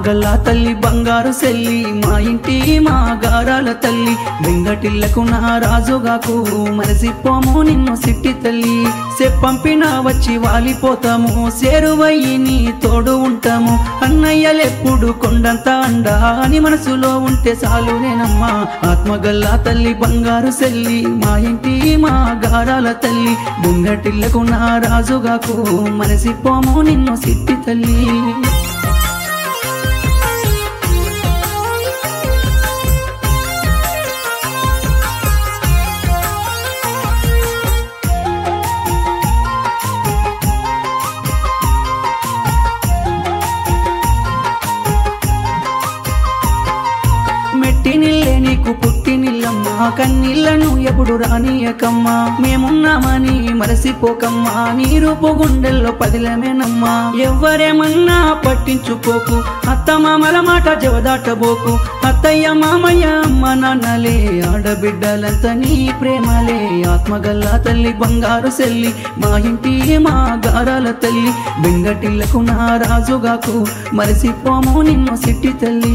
ఆత్మగల్లా తల్లి బంగారు సెల్లి మా ఇంటి మా గారాల తల్లి వెంగటిల్లకు నా రాజుగాకు మనసిపోము నిన్ను సిట్టి తల్లి చెప్పంపిన వచ్చి వాలిపోతాము సేరువయ్యి నీ తోడు ఉంటాము అన్నయ్యలెప్పుడు కొండంత అండా అని మనసులో ఉంటే చాలు నేనమ్మా ఆత్మగల్లా తల్లి బంగారు సెల్లి మా ఇంటి మా గారాల తల్లి వెంగటిల్లకు నా రాజుగాకు మనసిపోము నిన్ను సిట్టి తల్లి మెట్టి నిల్లే నీకు పుట్టి నిల్లమ్మా కన్నీళ్లను ఎప్పుడు రానియకమ్మా మేమున్నామని మరసిపోకమ్మా నీ రూపు గుండెల్లో పదిలమేనమ్మా ఎవ్వరేమన్నా పట్టించుకోకు అత్త మామల మాట జవదాటబోకు అత్తయ్య మామయ్య అమ్మ నాన్నలే ఆడబిడ్డలంతా నీ ప్రేమలే ఆత్మగల్లా తల్లి బంగారు సెల్లి మా ఇంటి మా గారాల తల్లి బెంగటిల్లకు నా రాజుగాకు మరసిపోము నిన్ను సిట్టి తల్లి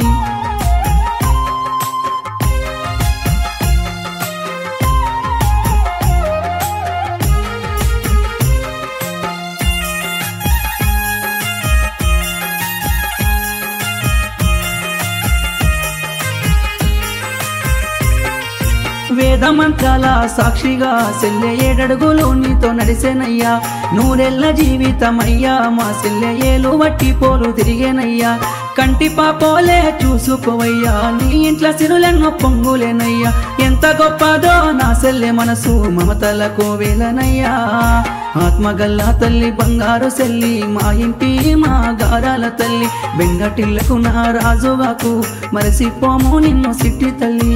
వేదమంత్రాల సాక్షిగా సెల్లె ఏడడుగులు నీతో నడిసేనయ్యా నూరెళ్ళ జీవితమయ్యా మా సెల్లె ఏలు వట్టి పోలు తిరిగేనయ్యా కంటి పాపోలే చూసుకోవయ్యా నీ ఇంట్లో సిరులెన్నో పొంగులేనయ్యా ఎంత గొప్పదో నా సెల్లె మనసు మమతలకు వేలనయ్యా ఆత్మగల్లా తల్లి బంగారు సెల్లి మా ఇంటి మా గారాల తల్లి బెంగటిల్లకు నా రాజుగాకు మరసిపోము నిన్ను సిట్టి తల్లి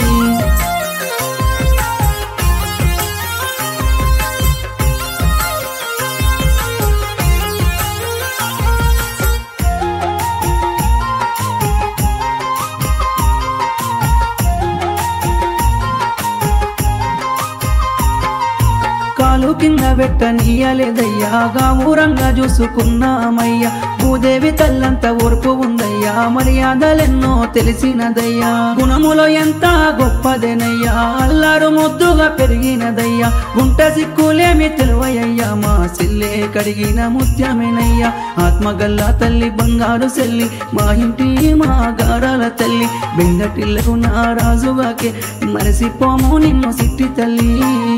కాలు కింద పెట్ట నీయలేదయ్యా ఊరంగా చూసుకున్నామయ్యా భూదేవి తల్లంత ఓర్పు ఉందయ్యా మర్యాదలెన్నో తెలిసినదయ్యా గుణములో ఎంత గొప్పదేనయ్యా అల్లారు ముద్దుగా పెరిగినదయ్యా గుంట సిక్కులేమి తెలివయ్యా మా సిల్లే కడిగిన ముత్యమేనయ్యా ఆత్మగల్లా తల్లి బంగారు సెల్లి మా ఇంటి మా గారాల తల్లి బెంగటిల్లకు నా రాజుగాకే మరసిపోము నిన్ను సిట్టి తల్లి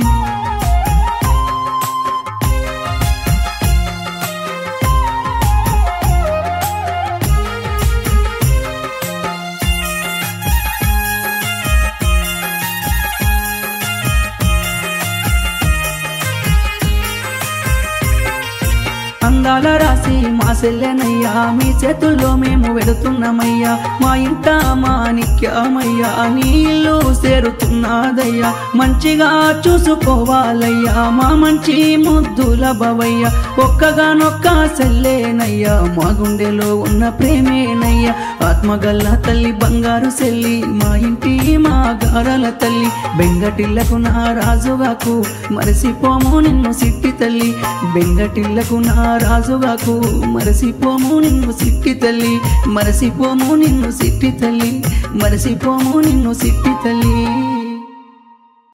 అందాల రాసి మా సెల్లెనయ్యా మీ చేతుల్లో మేము వెడుతున్నామయ్యా మా ఇంట మాణిక్యమయ్యా నీ ఇల్లు చేరుతున్నదయ్యా మంచిగా చూసుకోవాలయ్యా మా మంచి ముద్దుల బవయ్యా ఒక్కగానొక్క సెల్లేనయ్యా మా గుండెలో ఉన్న ప్రేమేనయ్యా ఆత్మగల్ల తల్లి బంగారు సెల్లి మా ఇంటి మా గారాల తల్లి బెంగటిల్లకు నా రాజుగాకు మరసిపోము నిన్ను సిట్టి తల్లి బెంగటిల్లకు నా రాజుగాకు మరసిపోము నిన్ను సిట్టి తల్లి మరసిపోము నిన్ను సిట్టి తల్లి మరసిపోము నిన్ను సిట్టి తల్లి